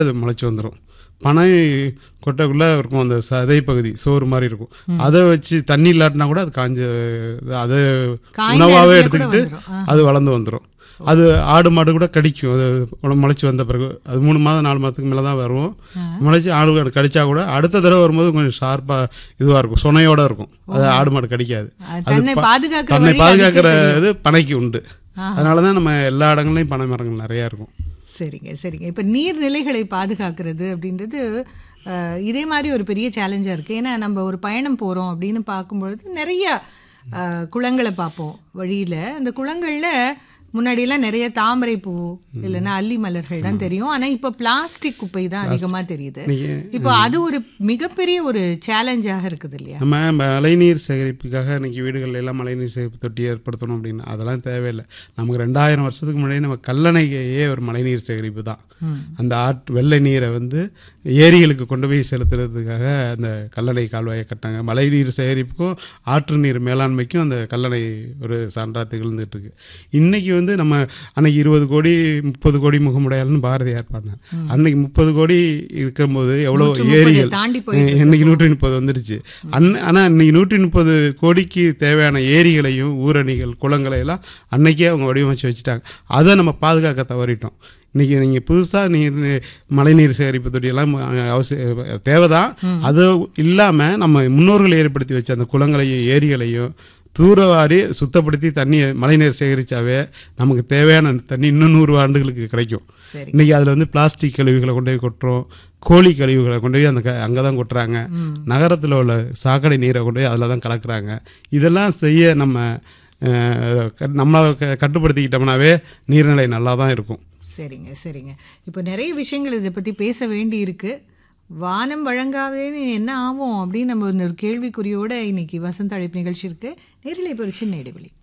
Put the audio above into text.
அது முளைச்சி வந்துடும் பனை கொட்டைக்குள்ளே இருக்கும் அந்த சதை பகுதி சோறு மாதிரி இருக்கும் அதை வச்சு தண்ணி இல்லாட்டினா கூட அது காஞ்ச அதை காய்ந்த உணவாகவே இடத்துல கூட எடுத்துக்கிட்டு வந்துரும். ஆ. அது வளர்ந்து வந்துடும் அது ஆடு மாடு கூட கடிக்கும் அது உல- முளைச்சி வந்த பிறகு அது மூணு மாதம் நாலு மாதத்துக்கு மேலே தான் வரும் முளைச்சி ஆடு மாடு கடிச்சா கூட அடுத்த தடவை வரும்போது கொஞ்சம் ஷார்ப்பாக இதுவாக இருக்கும் சுனையோட இருக்கும் அது ஆடு மாடு கடிக்காது அது அது தன்னை ப- பாதுகாக்கிற தன்னை வழி பாதுகாக்கிற அதுக்கே தெரியும். இது பனைக்கு உண்டு அதனால தான் நம்ம எல்லா இடங்கள்லையும் பனை மரங்கள் நிறையா இருக்கும் சரிங்க சரிங்க இப்போ நீர்நிலைகளை பாதுகாக்கிறது அப்படின்றது அஹ், இதே மாதிரி ஒரு பெரிய சேலஞ்சாக இருக்குது ஏன்னா நம்ம ஒரு பயணம் போகிறோம் அப்படின்னு பார்க்கும்பொழுது நிறைய அஹ், குளங்களை பார்ப்போம் வழியில் அந்த குளங்களில் முன்னாடியெல்லாம் நிறைய தாமரை பூ இல்லைன்னா அல்லி மலர்கள் தான் தெரியும் ஆனால் இப்போ பிளாஸ்டிக் குப்பை தான் அதிகமாக தெரியுது இன்னைக்கு இப்போ அது ஒரு மிகப்பெரிய ஒரு சேலஞ்சாக இருக்குது இல்லையா நம்ம மழைநீர் சேகரிப்புக்காக இன்னைக்கு வீடுகள்ல எல்லாம் மழைநீர் சேகரிப்பு தொட்டி ஏற்படுத்தணும் அப்படின்னு அதெல்லாம் தேவையில்லை நமக்கு ரெண்டாயிரம் வருஷத்துக்கு முன்னாடி நம்ம கல்லணையே ஒரு மழைநீர் சேகரிப்பு தான் அந்த ஆட் வெள்ளை நீரை வந்து ஏரிகளுக்கு கொண்டு போய் செலுத்துறதுக்காக அந்த கல்லணை கால்வாயை கட்டாங்க மழைநீர் சேகரிப்புக்கும் ஆற்று நீர் மேலாண்மைக்கும் அந்த கல்லணை ஒரு சான்றா திகழ்ந்துட்டு இருக்கு இன்னைக்கு வந்து நம்ம அன்னைக்கு இருபது கோடி முப்பது கோடி முகமுடையாள்னு பாரதியார் பாடினார் அன்னைக்கு முப்பது கோடி இருக்கும்போது எவ்வளோ நூற்று முப்பது ஏரிகள் தாண்டி போயிட்டு இன்னைக்கு நூற்றி முப்பது வந்துருச்சு அன் ஆனால் இன்னைக்கு நூற்றி முப்பது கோடிக்கு தேவையான ஏரிகளையும் ஊரணிகள் குளங்களை எல்லாம் அன்னைக்கே அவங்க வடிவமைச்சு வச்சுட்டாங்க அதை நம்ம பாதுகாக்க தவறிட்டோம் இன்னைக்கு நீங்கள் புதுசாக நீர் மழைநீர் சேகரிப்பு தொட்டியெல்லாம் அவசியம் தேவைதான் அது இல்லாமல் நம்ம முன்னோர்கள் ஏற்படுத்தி வச்ச அந்த குளங்களையும் ஏரிகளையும் தூரவாரி சுத்தப்படுத்தி தண்ணியை மழைநீர் சேகரித்தாவே நமக்கு தேவையான தண்ணி இன்னும் நூறு ஆண்டுகளுக்கு கிடைக்கும் சரி இன்னைக்கு அதில் வந்து பிளாஸ்டிக் கழிவுகளை கொண்டு போய் கொட்டுறோம் கோழி கழிவுகளை கொண்டு போய் அந்த க அங்கே தான் கொட்டுறாங்க நகரத்தில் உள்ள சாக்கடை நீரை கொண்டு போய் அதில் தான் கலக்குறாங்க இதெல்லாம் செய்ய நம்ம அஹ், க- நம்மளை க- கட்டுப்படுத்திக்கிட்டோம்னாவே நீர்நிலை நல்லா தான் இருக்கும் சரிங்க சரிங்க இப்போ நிறைய விஷயங்கள் இதை பற்றி பேச வேண்டி இருக்கு வானம் வழங்காவே என்ன ஆகும் அப்படின்னு நம்ம ஒரு கேள்விக்குறியோட இன்னைக்கு வசந்த அழைப்பு நிகழ்ச்சி இருக்கு நேரில் இப்போ ஒரு சின்ன இடைவெளி